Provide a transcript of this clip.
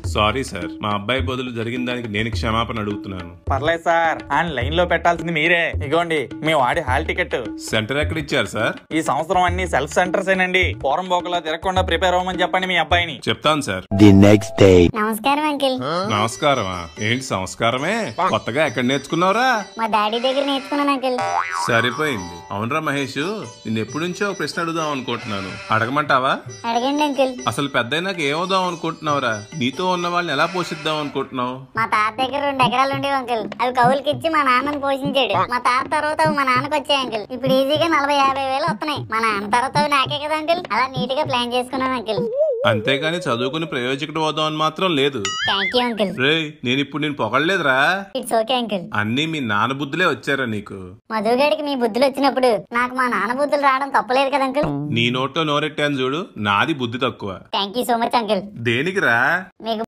Sorry sir మా అబ్బాయి బదులు జరిగిన దానికి నేను క్షమాపణ అడుగుతున్నాను పర్లేదు సార్ ఆయన లైన్ లో పెట్టాల్సింది మీరే ఇగోండి మీ వాడి హాల్ టికెట్ సెంటర్ ఎక్కడ ఇచ్చారు సార్ ఈ సంవత్సరం అన్ని సెల్ఫ్ సెంటర్స్ ఏనండి పూరం బోకలా తిరగకుండా ప్రిపేర్ అవ్వమని చెప్పండి మీ అబ్బాయిని చెప్తాను సార్ The next day. నమస్కారం అంకిల్ నమస్కారమా ఏంటి సంస్కారమే కొత్తగా ఎక్కడ నేర్చుకున్నావురా మా డాడీ దగ్గర నేర్చుకున్నాను అంకిల్ సరిపోయింది అవునరా మహేష్ నిన్ను ఎప్పటి నుంచో ఒక ప్రశ్న అడుగుదాం అనుకుంటున్నాను అడగమంటావా అడగండి అంకిల్ అసలు పెద్దయినాక ఏమవుదాం అనుకుంటున్నావురా నీతో ఉన్న వాళ్ళని ఎలా పోషిద్దాం అనుకుంటున్నావు మా తాత దగ్గర రెండు ఎకరాలు ఉండేవి అంకిల్ అవి కవులకి ఇచ్చి మా నాన్నని పోషించాడు మా తాత తర్వాత అవి మా నాన్నకి వచ్చాయి అంకిల్ ఇప్పుడు ఈజీగా నలభై యాభై వేలు వస్తున్నాయి మా నాన్న తర్వాత అవి నాకే కదా అంకిల్ అలా నీట్ గా ప్లాన్ చేసుకున్నాను అంకిల్ అంతేగాని చదువుకుని ప్రయోజకుడు అవుదాం అని మాత్రం లేదు థ్యాంక్ యూ అంకిల్ రేయ్ నేను ఇప్పుడు నేను పొగడలేదురా ఇట్స్ ఓకే అంకిల్ అన్నీ మీ నాన్న బుద్ధులే వచ్చారా నీకు మధుగాడికి మీ బుద్ధులు వచ్చినప్పుడు నాకు మా నాన్న బుద్ధులు రావడం తప్పలేదు కదా అంకిల్ నీ నోట్లో నోరెట్టాను చూడు నాది బుద్ధి తక్కువ thank you so much uncle దేనికిరా మీకు